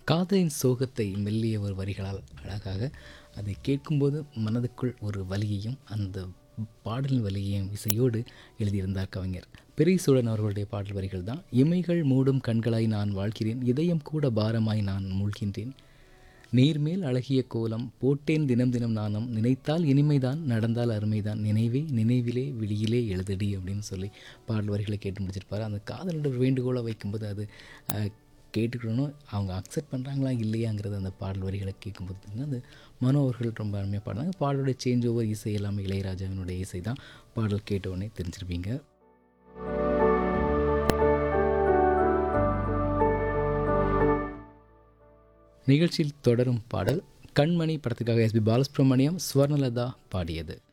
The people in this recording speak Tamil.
காதலின் சோகத்தை மெல்லிய ஒரு வரிகளால் அழகாக அதை கேட்கும்போது மனதுக்குள் ஒரு வலியையும் அந்த பாடலின் வலியையும் இசையோடு எழுதியிருந்தார் கவிஞர் பெரியசூழன் அவர்களுடைய பாடல் வரிகள் தான் இமைகள் மூடும் கண்களாய் நான் வாழ்கிறேன் இதயம் கூட பாரமாய் நான் மூழ்கின்றேன் நீர்மேல் அழகிய கோலம் போட்டேன் தினம் தினம் நாணம் நினைத்தால் இனிமைதான் நடந்தால் அருமைதான் நினைவே நினைவிலே விழியிலே எழுதடி அப்படின்னு சொல்லி பாடல் வரிகளை கேட்டு முடிச்சிருப்பாரு அந்த காதலோட வேண்டுகோளை வைக்கும்போது அது அஹ், கேட்டுக்கணும் அவங்க அக்செப்ட் பண்ணுறாங்களா இல்லையாங்கிறது அந்த பாடல் வரிகளை கேட்கும்போது பார்த்தீங்கன்னா அந்த மனோ அவர்கள் ரொம்ப அருமையாக பாடுறாங்க பாடலோட சேஞ்ச் ஓவர் இசை எல்லாமே இளையராஜாவினுடைய இசை தான் பாடல் கேட்ட உடனே தெரிஞ்சிருப்பீங்க நிகழ்ச்சியில் தொடரும் பாடல் கண்மணி படத்துக்காக எஸ்பி பாலசுப்ரமணியம் ஸ்வர்ணலதா பாடியது